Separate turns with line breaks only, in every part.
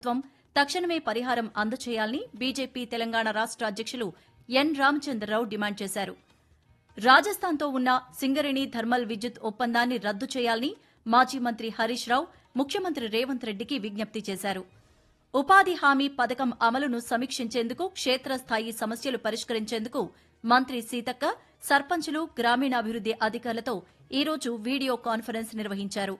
ప్రభుత్వం తక్షణమే పరిహారం అందచేయాలని బీజేపీ తెలంగాణ రాష్ట అధ్యక్షులు ఎన్ రామచంద్రరావు డిమాండ్ చేశారు రాజస్థాన్తో ఉన్న సింగరేణి థర్మల్ విద్యుత్ ఒప్పందాన్ని రద్దు చేయాలని మాజీ మంత్రి హరీష్ రావు ముఖ్యమంత్రి రేవంత్ రెడ్డికి విజ్ఞప్తి చేశారు ఉపాధి హామీ పథకం అమలును సమీక్షించేందుకు క్షేత్రస్థాయి సమస్యలు పరిష్కరించేందుకు మంత్రి సీతక్క సర్పంచులు గ్రామీణాభివృద్ది అధికారులతో ఈరోజు వీడియో కాన్ఫరెన్స్ నిర్వహించారు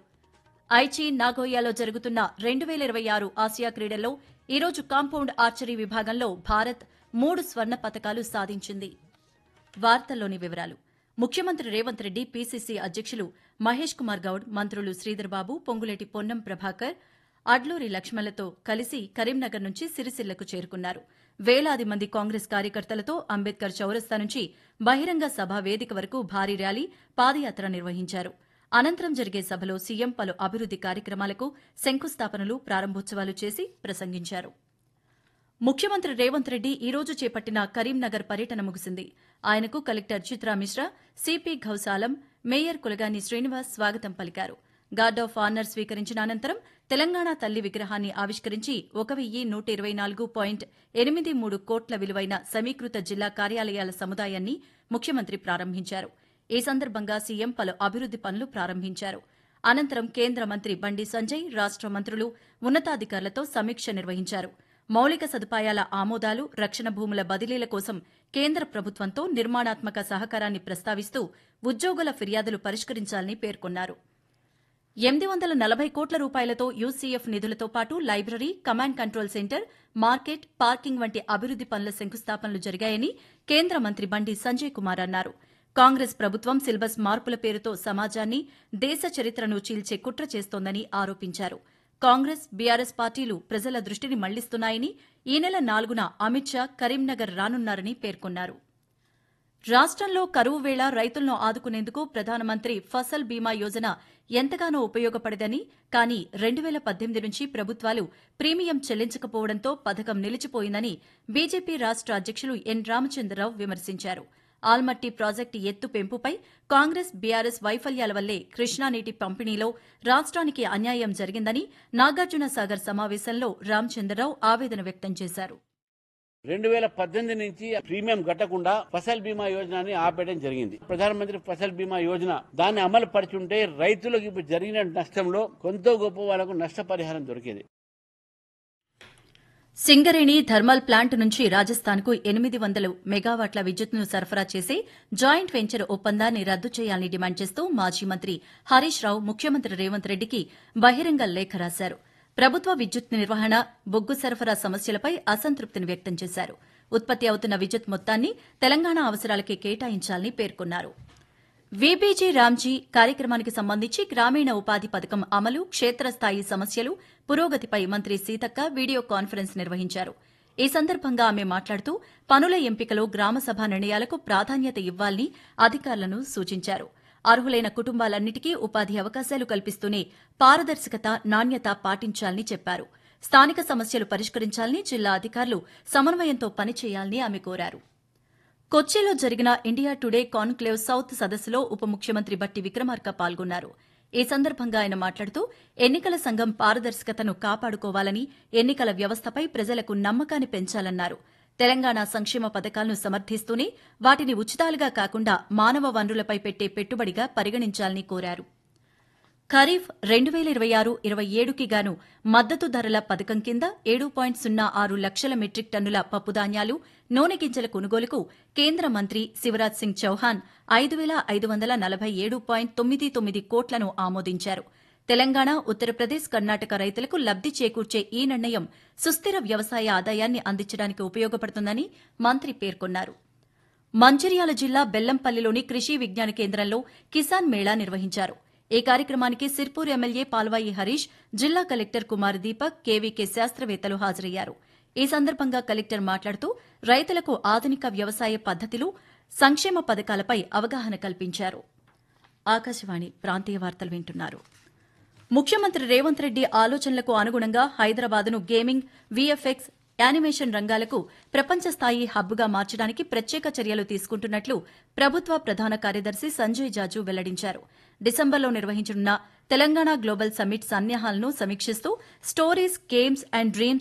ఐచి నాగోయాలో జరుగుతున్న రెండు వేల ఇరవై ఆరు ఆసియా క్రీడల్లో ఈరోజు కాంపౌండ్ ఆర్చరీ విభాగంలో భారత్ మూడు స్వర్ణ పతకాలు సాధించింది వార్తల్లోని వివరాలు ముఖ్యమంత్రి రేవంత్ రెడ్డి పీసీసీ అధ్యక్షులు మహేష్ కుమార్ గౌడ్ మంత్రులు శ్రీధర్ బాబు పొంగులేటి పొన్నం ప్రభాకర్ అడ్లూరి లక్ష్మణ్లతో కలిసి కరీంనగర్ నుంచి సిరిసిల్లకు చేరుకున్నారు వేలాది మంది కాంగ్రెస్ కార్యకర్తలతో అంబేద్కర్ చౌరస్తా నుంచి బహిరంగ సభ వేదిక వరకు భారీ ర్యాలీ పాదయాత్ర నిర్వహించారు అనంతరం జరిగే సభలో సీఎం పలు అభివృద్ది కార్యక్రమాలకు శంకుస్థాపనలు ప్రారంభోత్సవాలు చేసి ప్రసంగించారు ముఖ్యమంత్రి రేవంత్ రెడ్డి ఈ రోజు చేపట్టిన కరీంనగర్ పర్యటన ముగిసింది ఆయనకు collector Chitra Mishra CP Ghousalam mayor Kulagani Srinivas స్వాగతం పలికారు గార్డ్ ఆఫ్ ఆనర్ స్వీకరించిన అనంతరం తెలంగాణ తల్లి విగ్రహాన్ని ఆవిష్కరించి ఒక వెయ్యి నూట ఇరవై నాలుగు పాయింట్ ఎనిమిది మూడు కోట్ల విలువైన సమీకృత జిల్లా కార్యాలయాల సముదాయాన్ని ముఖ్యమంత్రి ప్రారంభించారు ఈ సందర్భంగా సీఎం పలు అభివృద్ది పనులు ప్రారంభించారు అనంతరం కేంద్ర మంత్రి బండి సంజయ్ రాష్ట మంత్రులు ఉన్నతాధికారులతో సమీక్ష నిర్వహించారు మౌలిక సదుపాయాల ఆమోదాలు రక్షణ భూముల బదిలీల కోసం కేంద్ర ప్రభుత్వంతో నిర్మాణాత్మక సహకారాన్ని ప్రస్తావిస్తూ ఉద్యోగుల ఫిర్యాదులు పరిష్కరించాలని పేర్కొన్నారు ఎనిమిది వందల నలభై కోట్ల రూపాయలతో యూసీఎఫ్ నిధులతో పాటు library command control centre market parking వంటి అభివృద్ది పనుల శంకుస్థాపనలు జరిగాయని కేంద్ర మంత్రి బండి సంజయ్ కుమార్ అన్నారు కాంగ్రెస్ ప్రభుత్వం సిలబస్ మార్పుల పేరుతో సమాజాన్ని దేశ చరిత్రను చీల్చే కుట్ర చేస్తోందని ఆరోపించారు కాంగ్రెస్ బీఆర్ఎస్ పార్టీలు ప్రజల దృష్టిని మళ్లిస్తున్నాయని ఈ నెల నాలుగున అమిత్ షా కరీంనగర్ రానున్నారని పేర్కొన్నారు రాష్టంలో కరువు వేళ రైతులను ఆదుకునేందుకు ప్రధానమంత్రి ఫసల్ బీమా యోజన ఎంతగానో ఉపయోగపడదని కానీ రెండు వేల పద్దెనిమిది నుంచి ప్రభుత్వాలు ప్రీమియం చెల్లించకపోవడంతో పథకం నిలిచిపోయిందని బీజేపీ రాష్ట అధ్యక్షులు ఎన్ రామచంద్రరావు విమర్శించారు ఆల్మట్టి ప్రాజెక్టు ఎత్తు పెంపుపై కాంగ్రెస్ బీఆర్ఎస్ వైఫల్యాల వల్లే కృష్ణానీటి పంపిణీలో రాష్ట్రానికి అన్యాయం జరిగిందని నాగార్జున సాగర్ సమావేశంలో రామచంద్రరావు ఆవేదన వ్యక్తం చేశారు
రెండు వేల పద్దెనిమిది నుంచి ప్రీమియం కట్టకుండా ఫసల్ బీమా యోజనని ఆపేయడం జరిగింది ప్రధానమంత్రి ఫసల్ బీమా యోజన దాన్ని అమలు పరిచుంటే రైతులకు ఇప్పుడు జరిగిన నష్టంలో కొంత గొప్ప వాళ్ళకు నష్టపరిహారం దొరికేది
సింగరేణి థర్మల్ ప్లాంట్ నుంచి రాజస్థాన్కు ఎనిమిది వందల మెగావాట్ల విద్యుత్తును సరఫరా చేసే జాయింట్ వెంచర్ ఒప్పందాన్ని రద్దు చేయాలని డిమాండ్ చేస్తూ మాజీ మంత్రి హరీష్ రావు ముఖ్యమంత్రి రేవంత్ రెడ్డికి బహిరంగ లేఖ రాశారు ప్రభుత్వ విద్యుత్ నిర్వహణ బొగ్గు సరఫరా సమస్యలపై అసంతృప్తిని వ్యక్తం చేశారు ఉత్పత్తి అవుతున్న విద్యుత్ మొత్తాన్ని తెలంగాణ అవసరాలకే కేటాయించాలని పేర్కొన్నారు వీబీజీ రామ్జీ కార్యక్రమానికి సంబంధించి గ్రామీణ ఉపాధి పథకం అమలు క్షేత్రస్థాయి సమస్యలు పురోగతిపై మంత్రి సీతక్క వీడియో కాన్ఫరెన్స్ నిర్వహించారు ఈ సందర్భంగా ఆమె మాట్లాడుతూ పనుల ఎంపికలో గ్రామసభ నిర్ణయాలకు ప్రాధాన్యత ఇవ్వాలని అధికారులను సూచించారు అర్హులైన కుటుంబాలన్నిటికీ ఉపాధి అవకాశాలు కల్పిస్తూనే పారదర్శకత నాణ్యత పాటించాలని చెప్పారు స్థానిక సమస్యలు పరిష్కరించాలని జిల్లా అధికారులు సమన్వయంతో పనిచేయాలని ఆమె కోరారు కొచ్చిలో జరిగిన ఇండియా టుడే కాన్క్లేవ్ సౌత్ సదస్సులో ఉప ముఖ్యమంత్రి బట్టి విక్రమార్క పాల్గొన్నారు ఈ సందర్భంగా ఆయన మాట్లాడుతూ ఎన్నికల సంఘం పారదర్శకతను కాపాడుకోవాలని ఎన్నికల వ్యవస్థపై ప్రజలకు నమ్మకాన్ని పెంచాలన్నారు తెలంగాణ సంక్షేమ పథకాలను సమర్థిస్తూనే వాటిని ఉచితాలుగా కాకుండా మానవ వనరులపై పెట్టే పెట్టుబడిగా పరిగణించాలని కోరారు ఖరీఫ్ రెండు వేల ఇరవై ఆరు ఇరవై ఏడుకి గాను మద్దతు ధరల పథకం కింద ఏడు పాయింట్ సున్నా ఆరు లక్షల మెట్రిక్ టన్నుల పప్పుధాన్యాలు నూనె గింజల కొనుగోలుకు కేంద్ర మంత్రి శివరాజ్ సింగ్ చౌహాన్ ఐదు వేల ఐదు వందల నలభై ఏడు పాయింట్ తొమ్మిది తొమ్మిది కోట్లను ఆమోదించారు తెలంగాణ ఉత్తరప్రదేశ్ కర్ణాటక రైతులకు లబ్ది చేకూర్చే ఈ నిర్ణయం సుస్థిర వ్యవసాయ ఆదాయాన్ని అందించడానికి ఉపయోగపడుతుందని మంత్రి పేర్కొన్నారు మంచిర్యాల జిల్లా బెల్లంపల్లిలోని కృషి విజ్ఞాన కేంద్రంలో కిసాన్ మేళా నిర్వహించారు ఈ కార్యక్రమానికి సిర్పూర్ ఎమ్మెల్యే పాల్వాయి హరీష్ జిల్లా కలెక్టర్ కుమార్ దీపక్ కేవీకే శాస్త్రవేత్తలు హాజరయ్యారు ఈ సందర్భంగా కలెక్టర్ మాట్లాడుతూ రైతులకు ఆధునిక వ్యవసాయ పద్దతులు సంక్షేమ పథకాలపై అవగాహన కల్పించారు ఆకాశవాణి ప్రాంతీయ వార్తలు వింటున్నారు ముఖ్యమంత్రి రేవంత్ రెడ్డి ఆలోచనలకు అనుగుణంగా హైదరాబాద్ను గేమింగ్ వీఎఫ్ఎక్స్ యానిమేషన్ రంగాలకు ప్రపంచ స్థాయి హబ్గా మార్చడానికి ప్రత్యేక చర్యలు తీసుకుంటున్నట్లు ప్రభుత్వ ప్రధాన కార్యదర్శి సంజయ్ జాజు వెల్లడించారు డిసెంబర్లో నిర్వహించనున్న తెలంగాణ గ్లోబల్ సమ్మిట్ సన్నాహాలను సమీక్షిస్తూ స్టోరీస్ గేమ్స్ అండ్ డ్రీమ్స్